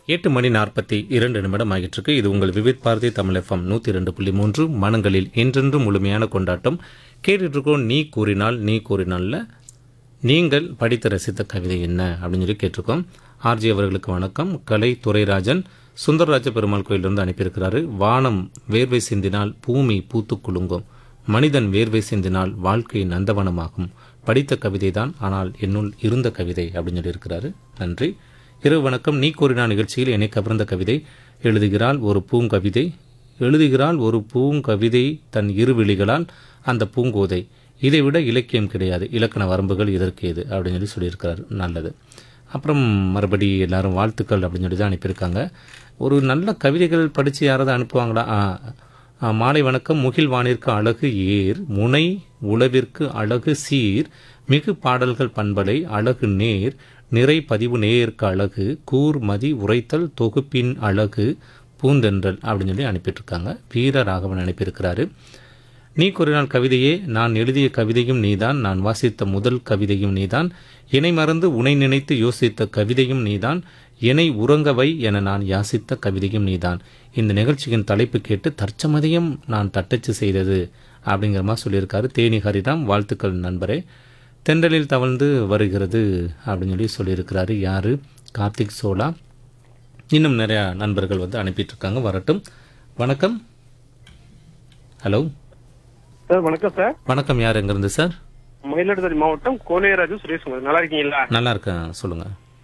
எட்டு மணி நாற்பத்தி இரண்டு நிமிடம் ஆகிட்டிருக்கு இது உங்கள் விவித் பாரதி தமிழ் எஃப்எம் நூற்றி ரெண்டு புள்ளி மூன்று மனங்களில் என்றென்றும் முழுமையான கொண்டாட்டம் கேட்டுட்டு இருக்கோம் நீ கூறினால் நீ கூறினால்ல நீங்கள் படித்து ரசித்த கவிதை என்ன அப்படின்னு சொல்லி கேட்டிருக்கோம் ஆர்ஜி அவர்களுக்கு வணக்கம் கலை துரைராஜன் சுந்தரராஜ பெருமாள் கோயிலிருந்து அனுப்பியிருக்கிறாரு வானம் வேர்வை சிந்தினால் பூமி பூத்து குலுங்கும் மனிதன் வேர்வை சிந்தினால் வாழ்க்கை நந்தவனமாகும் படித்த கவிதை தான் ஆனால் என்னுள் இருந்த கவிதை அப்படின்னு சொல்லியிருக்கிறாரு நன்றி இரவு வணக்கம் நீ கூறினா நிகழ்ச்சியில் என்னை கவர்ந்த கவிதை எழுதுகிறாள் ஒரு பூங்கவிதை எழுதுகிறாள் ஒரு பூங்கவிதை தன் இரு விழிகளால் அந்த பூங்கோதை இதைவிட இலக்கியம் கிடையாது இலக்கண வரம்புகள் இதற்கு எது அப்படின்னு சொல்லி சொல்லியிருக்கிறார் நல்லது அப்புறம் மறுபடி எல்லாரும் வாழ்த்துக்கள் அப்படின்னு சொல்லி தான் அனுப்பியிருக்காங்க ஒரு நல்ல கவிதைகள் படித்து யாராவது அனுப்புவாங்களா ஆ, ஆ, மாலை வணக்கம் முகில் வானிற்கு அழகு ஏர் முனை உளவிற்கு அழகு சீர் மிகு பாடல்கள் பண்பலை அழகு நேர் நிறை பதிவு நேயருக்கு அழகு கூர் மதி உரைத்தல் தொகுப்பின் அழகு பூந்தென்றல் அப்படின்னு சொல்லி அனுப்பிட்டிருக்காங்க வீர ராகவன் அனுப்பியிருக்கிறாரு நீ கூறினால் கவிதையே நான் எழுதிய கவிதையும் நீதான் நான் வாசித்த முதல் கவிதையும் நீதான் இணை மறந்து உனை நினைத்து யோசித்த கவிதையும் நீதான் இணை உறங்கவை என நான் யாசித்த கவிதையும் நீதான் இந்த நிகழ்ச்சியின் தலைப்பு கேட்டு தற்சமதியம் நான் தட்டச்சு செய்தது அப்படிங்கிற மாதிரி சொல்லியிருக்காரு தேனி ஹரிராம் வாழ்த்துக்கள் நண்பரே தென்றலில் தவழ்ந்து வருகிறது அப்படின்னு சொல்லி சொல்லியிருக்கிறாரு யாரு கார்த்திக் சோலா இன்னும் நிறையா நண்பர்கள் வந்து அனுப்பிட்டு இருக்காங்க வரட்டும் வணக்கம் ஹலோ சார் வணக்கம் சார் வணக்கம் யார் எங்கிருந்து சார் மயிலாடுதுறை மாவட்டம் கோனேராஜு சுரேஷ் குமார். நல்லா இருக்கீங்களா நல்லா இருக்கேன் சொல்லுங்க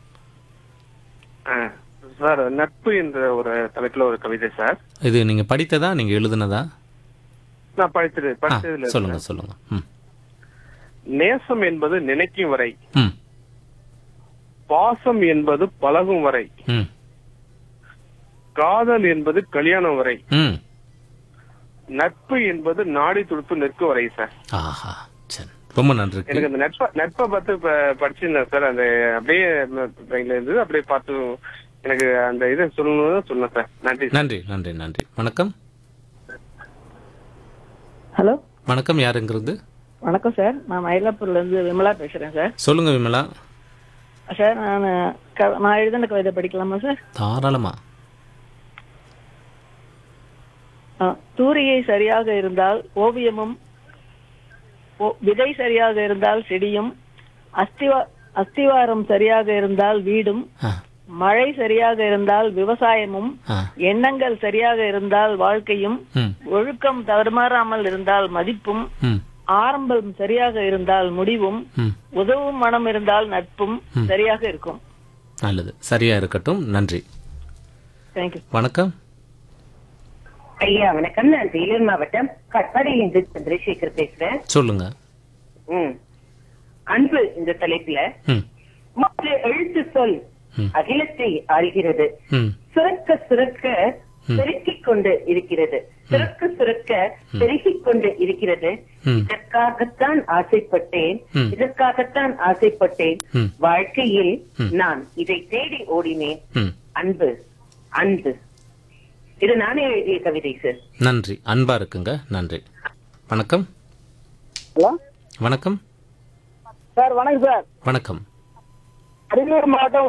ஆ, சார் நட்பு என்ற ஒரு தலைப்புல ஒரு கவிதை சார் இது நீங்க படித்ததா நீங்க எழுதுனதா நான் படிச்சது ஆ, படிச்சதுல சொல்லுங்க சொல்லுங்க ம் நேசம் என்பது நினைக்கும் வரை ம் பாசம் என்பது பழகும் வரை ம் காதல் என்பது கல்யாணம் வரை ம் நட்பு என்பது நாடி துடுப்பு நிற்கும் வரை சார் ஆஹா சரி ரொம்ப நன்றி எனக்கு அந்த நட்பை நட்பை பார்த்து ப- படிச்சிருந்தேன் சார் அந்த அப்படியே மைண்ட்ல இருந்து அப்படியே பார்த்து எனக்கு அந்த இதை சொல்லணும்னு சொன்னேன் சார் நன்றி சார். நன்றி நன்றி நன்றி வணக்கம் ஹலோ வணக்கம் யார் எங்கிருந்து வணக்கம் சார் நான் மயிலாப்பூர்ல இருந்து விமலா பேசுறேன் சார் சொல்லுங்க விமலா சார் நான் க- நான் எழுதின கவிதை படிக்கலாமா சார் தாராளமா ஆ, தூரிகை சரியாக இருந்தால் ஓவியமும் ஓ- விதை சரியாக இருந்தால் செடியும் அஸ்திவா அஸ்திவாரம் சரியாக இருந்தால் வீடும் ஆ மழை சரியாக இருந்தால் விவசாயமும் ஆ எண்ணங்கள் சரியாக இருந்தால் வாழ்க்கையும் ம் ஒழுக்கம் தடுமாறாமல் இருந்தால் மதிப்பும் ம் ஆரம்பம் சரியாக இருந்தால் முடிவும் ம் உதவும் மனம் இருந்தால் நட்பும் சரியாக இருக்கும் நல்லது சரியா இருக்கட்டும் நன்றி தேங்க்யூ வணக்கம் ஐயா வணக்கம் நான் வேலூர் மாவட்டம் கட்பாடியிலிருந்து சந்திரசேகர் பேசுறேன் சொல்லுங்க ம். அன்பு இந்த தலைப்புல ம் மற்ற எழுத்து சொல் ம். அகிலத்தை ஆள்கிறது ம் சுரக்க சுரக்க பெருக்கிக் கொண்டு இருக்கிறது சுரக்க சுரக்க பெருகிக் கொண்டு இருக்கிறது ம். இதற்காகத்தான் ஆசைப்பட்டேன் ம். இதற்காகத்தான் ஆசைப்பட்டேன் ம். வாழ்க்கையில் நான் இதை தேடி ஓடினேன் ம் அன்பு அன்பு இது நானே எழுதிய கவிதை சார் நன்றி அன்பா இருக்குங்க நன்றி வணக்கம் ஹலோ வணக்கம் சார் வணக்கம் சார் வணக்கம் அரியலூர் மாவட்டம்